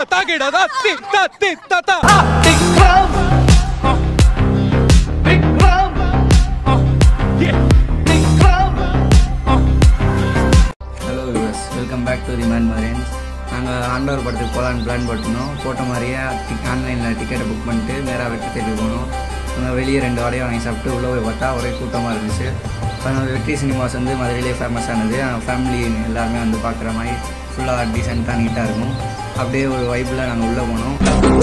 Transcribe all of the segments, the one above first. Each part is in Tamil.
தாகிடதா தி த தி த த hello US welcome back to the மேன் மரேன்ஸ் நாங்கள் ஆண்டவர் படத்துக்கு போகலான்னு பிளான் போட்டிருந்தோம் போட்ட மாதிரியே டிக் ஆன்லைனில் டிக்கெட்டை புக் பண்ணிட்டு நேராக வெற்றி தேடி போனோம் நாங்கள் வெளியே ரெண்டு வடையை வாங்கி சாப்பிட்டு உள்ளே போய் பார்த்தா ஒரே கூட்டமாக இருந்துச்சு அப்புறம் வெற்றி சினிமாஸ் வந்து மதுரையிலே ஃபேமஸானது ஃபேமிலி எல்லாருமே வந்து பார்க்குற மாதிரி ஃபுல்லாக டீசெண்டாக நீட்டாக இருக்கும் அப்படியே ஒரு வைப்பில் நாங்கள் உள்ளே போனோம்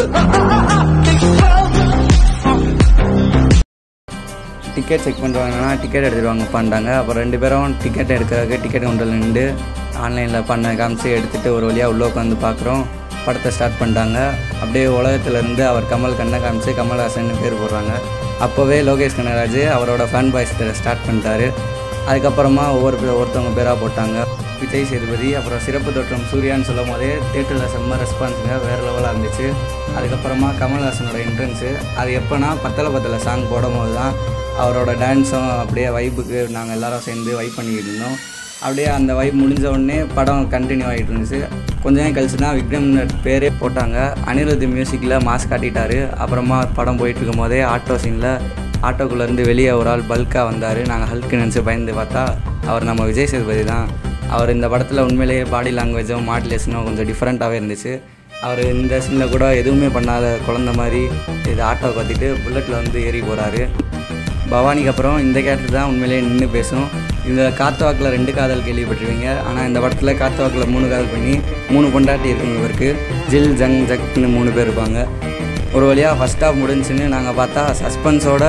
டிக்கெட் செக் பண்ணுறாங்கன்னா டிக்கெட் எடுத்துகிட்டு வாங்கப்பான்ட்டாங்க அப்புறம் ரெண்டு பேரும் டிக்கெட் எடுக்கிறதுக்கு டிக்கெட் கவுண்டரில் நின்று ஆன்லைனில் பண்ண காமிச்சு எடுத்துகிட்டு ஒரு வழியாக உள்ளே உட்காந்து பார்க்குறோம் படத்தை ஸ்டார்ட் பண்ணிட்டாங்க அப்படியே உலகத்துலேருந்து அவர் கமல் கண்ணை காமிச்சு கமல்ஹாசன் பேர் போடுறாங்க அப்போவே லோகேஷ் கனகராஜ் அவரோட ஃபேன் பாய்ஸ் ஸ்டார்ட் பண்ணிட்டாரு அதுக்கப்புறமா ஒவ்வொரு பேர் ஒருத்தவங்க பேராக போட்டாங்க விஜய் சேதுபதி அப்புறம் சிறப்பு தோற்றம் சூர்யான்னு சொல்லும் போதே தேட்டரில் செம்ம ரெஸ்பான்ஸுங்க வேறு லெவலாக இருந்துச்சு அதுக்கப்புறமா கமல்ஹாசனோட என்ட்ரன்ஸு அது எப்போனா பத்தலை பத்தலை சாங் போடும்போது தான் அவரோட டான்ஸும் அப்படியே வைப்புக்கு நாங்கள் எல்லாரும் சேர்ந்து வைப் பண்ணிக்கிட்டு இருந்தோம் அப்படியே அந்த வைப் முடிஞ்ச உடனே படம் கண்டினியூ ஆகிட்டு இருந்துச்சு கொஞ்ச நேரம் கழிச்சு தான் விக்ரம் பேரே போட்டாங்க அனிருத் மியூசிக்கில் மாஸ் காட்டிட்டாரு அப்புறமா படம் போயிட்டு இருக்கும் போதே ஆட்டோ சீனில் ஆட்டோக்குள்ளேருந்து வெளியே ஒரு ஆள் பல்காக வந்தார் நாங்கள் ஹல்க்கு நினச்சி பயந்து பார்த்தா அவர் நம்ம விஜய் சேதுபதி தான் அவர் இந்த படத்தில் உண்மையிலேயே பாடி லாங்குவேஜும் மாடுலேஷனும் கொஞ்சம் டிஃப்ரெண்ட்டாகவே இருந்துச்சு அவர் இந்த சீனில் கூட எதுவுமே பண்ணாத குழந்த மாதிரி இது ஆட்டோ கத்திட்டு புல்லட்டில் வந்து ஏறி போகிறாரு பவானிக்கு அப்புறம் இந்த கேரக்டர் தான் உண்மையிலேயே நின்று பேசும் இந்த காத்துவாக்கில் ரெண்டு காதல் கேள்விப்பட்டிருவீங்க ஆனால் இந்த படத்தில் காத்துவாக்கில் மூணு காதல் பண்ணி மூணு பொண்டாட்டி இருக்குங்க இவருக்கு ஜில் ஜங் ஜக்னு மூணு பேர் இருப்பாங்க ஒரு வழியாக ஃபஸ்ட் ஹாஃப் முடிஞ்சுன்னு நாங்கள் பார்த்தா சஸ்பென்ஸோட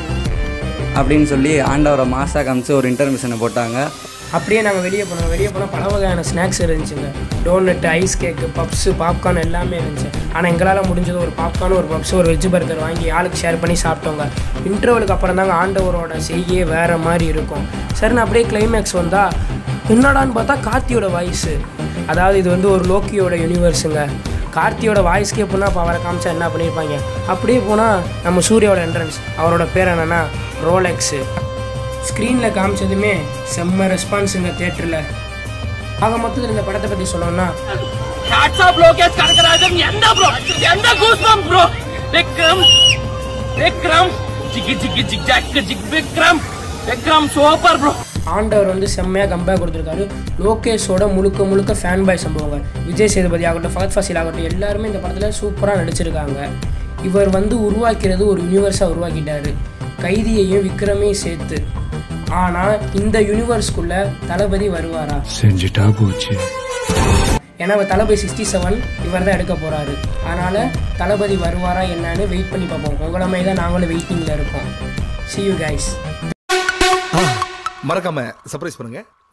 அப்படின்னு சொல்லி ஆண்டவரை மாசாக காமிச்சு ஒரு இன்டர்மிஷனை போட்டாங்க அப்படியே நாங்கள் வெளியே போனோம் வெளியே போனால் பல வகையான ஸ்நாக்ஸ் இருந்துச்சுங்க donut ice cake puffs popcorn எல்லாமே இருந்துச்சு ஆனால் எங்களால் முடிஞ்சது ஒரு பாப்கார்ன் ஒரு பப்ஸ் ஒரு வெஜ் பர்கர் வாங்கி ஆளுக்கு ஷேர் பண்ணி சாப்பிட்டோங்க இன்டர்வலுக்கு அப்புறம் தாங்க ஆண்டவரோட செய்கையே வேறு மாதிரி இருக்கும் சரின்னு அப்படியே கிளைமேக்ஸ் வந்தால் என்னடான்னு பார்த்தா கார்த்தியோட வாய்ஸு அதாவது இது வந்து ஒரு லோக்கியோட யூனிவர்ஸுங்க கார்த்தியோட வாய்ஸ்க்கே போனால் இப்போ அவரை காமிச்சா என்ன பண்ணியிருப்பாங்க அப்படியே போனால் நம்ம சூர்யாவோட என்ட்ரன்ஸ் அவரோட பேர் என்னென்னா ரோலெக்ஸு ஸ்க்ரீனில் காமிச்சதுமே செம்ம ரெஸ்பான்ஸுங்க தேட்டரில் ஆக மொத்தத்தில் இந்த படத்தை பற்றி சொல்லணும்னா Hats off லோகேஷ் கனகராஜன் எந்த ப்ரோ எந்த கூஸ்பம் ப்ரோ விக்ரம் விக்ரம் ஜிகி ஜிகி ஜிக் ஜாக் ஜிக் விக்ரம் விக்ரம் சூப்பர் ப்ரோ ஆண்டவர் வந்து செம்மையாக கம்பேக் கொடுத்துருக்காரு லோகேஷோட முழுக்க முழுக்க ஃபேன் பாய் சம்பவங்க விஜய் சேதுபதி ஆகட்டும் ஃபகத் ஃபாசில் ஆகட்டும் எல்லாருமே இந்த படத்தில் சூப்பராக நடிச்சிருக்காங்க இவர் வந்து உருவாக்கிறது ஒரு யூனிவர்ஸாக உருவாக்கிட்டாரு கைதியையும் விக்ரமையும் சேர்த்து ஆனால் இந்த யூனிவர்ஸ்குள்ளே தளபதி வருவாரா செஞ்சுட்டா போச்சு ஏன்னா அவர் தளபதி சிக்ஸ்டி செவன் இவர் தான் எடுக்க போகிறாரு அதனால் தளபதி வருவாரா என்னன்னு வெயிட் பண்ணி பார்ப்போம் உங்களை மாதிரி தான் நாங்களும் வெயிட்டிங்கில் இருக்கோம் see you guys மறக்காம சர்ப்ரைஸ் பண்ணுங்க